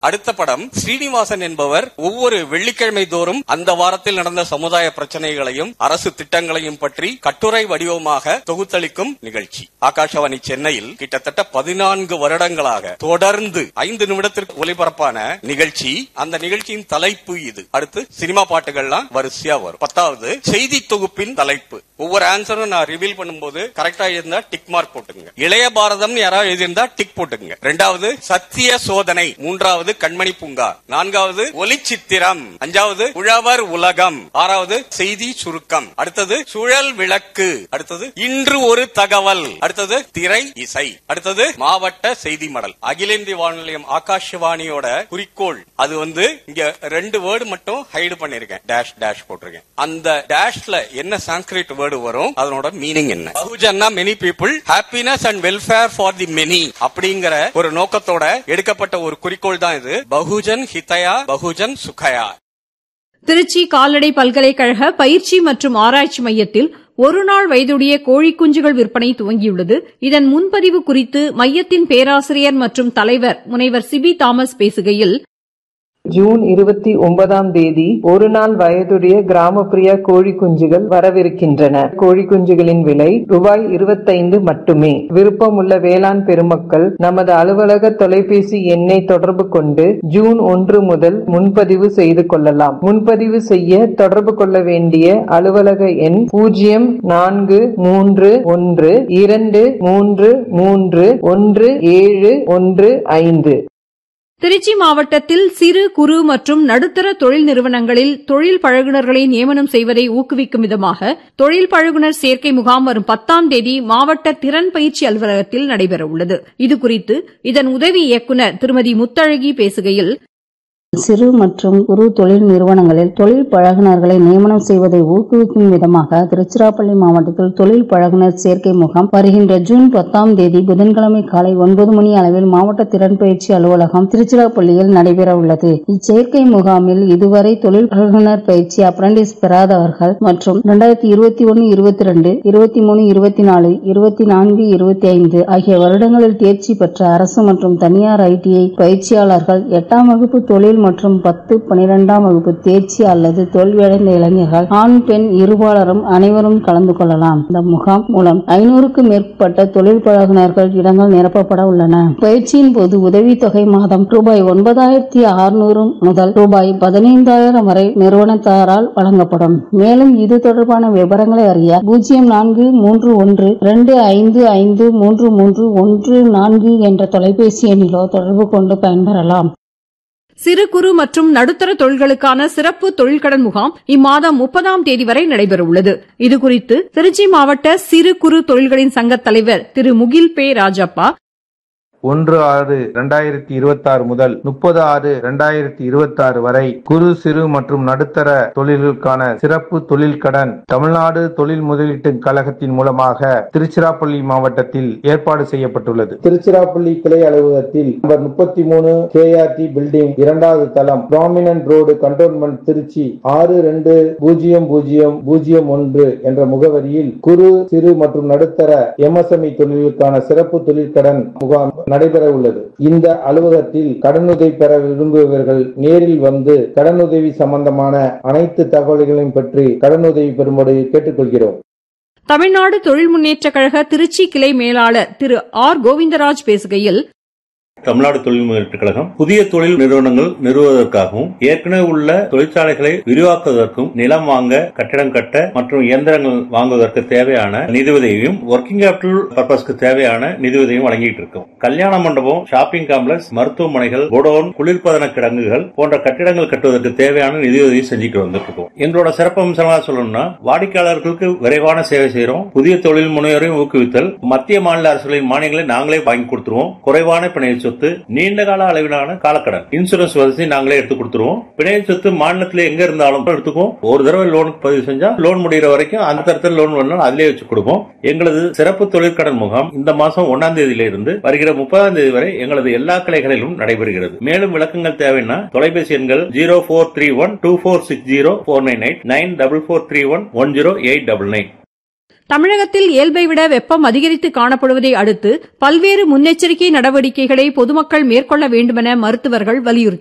அடுத்த படம் ஸ்ரீனிவாசன் என்பவர் ஒவ்வொரு வெள்ளிக்கிழமை தோறும் அந்த வாரத்தில் நடந்த சமுதாய பிரச்சனைகளையும் அரசு திட்டங்களையும் பற்றி கட்டுரை வடிவமாக தொகுத்தளிக்கும் நிகழ்ச்சி ஆகாஷவாணி சென்னையில் கிட்டத்தட்ட பதினான்கு வருடங்களாக தொடர்ந்து ஐந்து நிமிடத்திற்கு ஒலிபரப்பான நிகழ்ச்சி அந்த நிகழ்ச்சியின் தலைப்பு இது அடுத்து சினிமா பாட்டுகள்லாம் வரிசையா வரும் பத்தாவது செய்தி தொகுப்பின் தலைப்பு ஒவ்வொரு ஆன்சரும் நான் ரிவீல் பண்ணும்போது கரெக்டா இருந்தா டிக் மார்க் போட்டுங்க இளைய பாரதம் யாராவது எழுதியிருந்தா டிக் போட்டுங்க ரெண்டாவது சத்திய சோதனை மூன்றாவது கண்மணி பூங்கா நான்காவது ஒலிச்சித்திரம் அஞ்சாவது உழவர் உலகம் ஆறாவது செய்தி சுருக்கம் அடுத்தது சுழல் விளக்கு அடுத்தது இன்று ஒரு தகவல் அடுத்தது திரை இசை அடுத்தது மாவட்ட செய்தி மடல் அகில இந்திய வானொலி நிலையம் ஆகாஷவாணியோட குறிக்கோள் அது வந்து இங்க ரெண்டு வேர்டு மட்டும் ஹைடு பண்ணிருக்கேன் டேஷ் டேஷ் போட்டிருக்கேன் அந்த டேஷ்ல என்ன சான்ஸ்கிரிட் வேர்டு வரும் அதனோட மீனிங் என்ன பகுஜன்னா many people happiness and welfare for the many அப்படிங்கிற ஒரு நோக்கத்தோட எடுக்கப்பட்ட ஒரு குறிக்கோள் தான் இது பகுஜன் ஹிதயா பகுஜன் சுகயா திருச்சி கால்நடை பல்கலைக்கழக பயிற்சி மற்றும் ஆராய்ச்சி மையத்தில் ஒருநாள் வயதுடைய கோழி குஞ்சுகள் விற்பனை துவங்கியுள்ளது இதன் முன்பதிவு குறித்து மையத்தின் பேராசிரியர் மற்றும் தலைவர் முனைவர் சிபி தாமஸ் பேசுகையில் ஜூன் இருபத்தி ஒன்பதாம் தேதி ஒரு நாள் வயதுடைய கிராமப்பிரிய கோழி குஞ்சுகள் வரவிருக்கின்றன கோழி குஞ்சுகளின் விலை ரூபாய் இருபத்தைந்து மட்டுமே விருப்பமுள்ள வேளாண் பெருமக்கள் நமது அலுவலக தொலைபேசி எண்ணை தொடர்பு கொண்டு ஜூன் ஒன்று முதல் முன்பதிவு செய்து கொள்ளலாம் முன்பதிவு செய்ய தொடர்பு கொள்ள வேண்டிய அலுவலக எண் பூஜ்ஜியம் நான்கு மூன்று ஒன்று இரண்டு மூன்று மூன்று ஒன்று ஏழு ஒன்று ஐந்து திருச்சி மாவட்டத்தில் சிறு குறு மற்றும் நடுத்தர தொழில் நிறுவனங்களில் தொழில் பழகுனர்களை நியமனம் செய்வதை ஊக்குவிக்கும் விதமாக தொழில் பழகுனர் சேர்க்கை முகாம் வரும் பத்தாம் தேதி மாவட்ட திறன் பயிற்சி அலுவலகத்தில் நடைபெறவுள்ளது இதுகுறித்து இதன் உதவி இயக்குநர் திருமதி முத்தழகி பேசுகையில் சிறு மற்றும் குறு தொழில் நிறுவனங்களில் தொழில் பழகுனர்களை நியமனம் செய்வதை ஊக்குவிக்கும் விதமாக திருச்சிராப்பள்ளி மாவட்டத்தில் தொழில் பழகுனர் சேர்க்கை முகாம் வருகின்ற ஜூன் பத்தாம் தேதி புதன்கிழமை காலை ஒன்பது மணி அளவில் மாவட்ட திறன் பயிற்சி அலுவலகம் திருச்சிராப்பள்ளியில் நடைபெற உள்ளது இச்சேர்க்கை முகாமில் இதுவரை தொழில் பழகுனர் பயிற்சி அப்ரண்டிஸ் பெறாதவர்கள் மற்றும் இரண்டாயிரத்தி இருபத்தி ஒன்னு இருபத்தி ரெண்டு இருபத்தி மூணு இருபத்தி நாலு இருபத்தி நான்கு இருபத்தி ஐந்து ஆகிய வருடங்களில் தேர்ச்சி பெற்ற அரசு மற்றும் தனியார் ஐடிஐ பயிற்சியாளர்கள் எட்டாம் வகுப்பு தொழில் மற்றும் பத்து பனிரெண்டாம் வகுப்பு தேர்ச்சி அல்லது தோல்வியடைந்த இளைஞர்கள் ஆண் பெண் இருபாலரும் அனைவரும் கலந்து கொள்ளலாம் இந்த முகாம் மூலம் ஐநூறுக்கும் மேற்பட்ட தொழில் பழகுனர்கள் இடங்கள் நிரப்பப்பட உள்ளன பயிற்சியின் போது உதவித்தொகை மாதம் ரூபாய் ஒன்பதாயிரத்தி அறுநூறு முதல் ரூபாய் பதினைந்தாயிரம் வரை நிறுவனத்தாரால் வழங்கப்படும் மேலும் இது தொடர்பான விவரங்களை அறிய பூஜ்ஜியம் நான்கு மூன்று ஒன்று இரண்டு ஐந்து ஐந்து மூன்று மூன்று ஒன்று நான்கு என்ற தொலைபேசி எண்ணிலோ தொடர்பு கொண்டு பயன்பெறலாம் சிறு குறு மற்றும் நடுத்தர தொழில்களுக்கான சிறப்பு தொழில்கடன் முகாம் இம்மாதம் முப்பதாம் தேதி வரை நடைபெறவுள்ளது இதுகுறித்து திருச்சி மாவட்ட சிறு குறு தொழில்களின் சங்கத் தலைவர் திரு முகில் பே ராஜப்பா ஒன்று ஆறு இரண்டாயிரத்தி இருபத்தி ஆறு முதல் முப்பது ஆறு இரண்டாயிரத்தி இருபத்தி ஆறு வரை குறு சிறு மற்றும் நடுத்தர தொழில்களுக்கான சிறப்பு தொழில் கடன் தமிழ்நாடு தொழில் முதலீட்டு கழகத்தின் மூலமாக திருச்சிராப்பள்ளி மாவட்டத்தில் ஏற்பாடு செய்யப்பட்டுள்ளது திருச்சிராப்பள்ளி கிளை அலுவலகத்தில் நம்பர் முப்பத்தி மூணு கேஆர்டி பில்டிங் இரண்டாவது தளம் ப்ராமினன்ட் ரோடு கண்டோன்மெண்ட் திருச்சி ஆறு ரெண்டு பூஜ்ஜியம் பூஜ்ஜியம் பூஜ்ஜியம் ஒன்று என்ற முகவரியில் குறு சிறு மற்றும் நடுத்தர எம்எஸ்எம்இ தொழில்களுக்கான சிறப்பு தொழிற்கடன் முகாம் நடைபெற உள்ளது இந்த அலுவலகத்தில் கடனுதவி பெற விரும்புபவர்கள் நேரில் வந்து கடனுதவி சம்பந்தமான அனைத்து தகவல்களையும் பற்றி கடனுதவி பெறும்படி கேட்டுக்கொள்கிறோம் தமிழ்நாடு தொழில் முன்னேற்றக் கழக திருச்சி கிளை மேலாளர் திரு ஆர் கோவிந்தராஜ் பேசுகையில் தமிழ்நாடு தொழில் முன்னேற்றக் கழகம் புதிய தொழில் நிறுவனங்கள் நிறுவுவதற்காகவும் ஏற்கனவே உள்ள தொழிற்சாலைகளை விரிவாக்குவதற்கும் நிலம் வாங்க கட்டிடம் கட்ட மற்றும் இயந்திரங்கள் வாங்குவதற்கு தேவையான நிதியுதவியும் ஒர்க்கிங் கேபிட்டல் பர்பஸ்க்கு தேவையான நிதியுதவியும் வழங்கிட்டு இருக்கோம் கல்யாண மண்டபம் ஷாப்பிங் காம்ப்ளெக்ஸ் மருத்துவமனைகள் குடோன் குளிர்பதன கிடங்குகள் போன்ற கட்டிடங்கள் கட்டுவதற்கு தேவையான நிதியுதவி செஞ்சுட்டு வந்துட்டு இருக்கோம் எங்களோட சிறப்பு அம்சமாக சொல்லணும்னா வாடிக்கையாளர்களுக்கு விரைவான சேவை செய்யறோம் புதிய தொழில் முனைவரையும் ஊக்குவித்தல் மத்திய மாநில அரசுகளின் மானியங்களை நாங்களே வாங்கி கொடுத்துருவோம் குறைவான பிணைய சொத்து நீண்ட கால அளவிலான காலக்கடன் இன்சூரன்ஸ் வசதி நாங்களே எடுத்து கொடுத்துருவோம் பிணைய சொத்து மாநிலத்தில் எங்க இருந்தாலும் எடுத்துக்குவோம் ஒரு தடவை லோனுக்கு பதிவு செஞ்சா லோன் முடிகிற வரைக்கும் அந்த தரத்தில் லோன் வேணும் அதிலே வச்சு கொடுப்போம் எங்களது சிறப்பு தொழிற்கடன் முகாம் இந்த மாசம் ஒன்னாம் தேதியில இருந்து வருகிற முப்பதாம் தேதி வரை எங்களது எல்லா கிளைகளிலும் நடைபெறுகிறது மேலும் விளக்கங்கள் தேவைன்னா தொலைபேசி எண்கள் zero four three one two four six zero four nine eight nine double four three one one zero eight double nine தமிழகத்தில் இயல்பை விட வெப்பம் அதிகரித்து காணப்படுவதை அடுத்து பல்வேறு முன்னெச்சரிக்கை நடவடிக்கைகளை பொதுமக்கள் மேற்கொள்ள வேண்டுமென மருத்துவர்கள் வலியுறுத்தியுள்ளனர்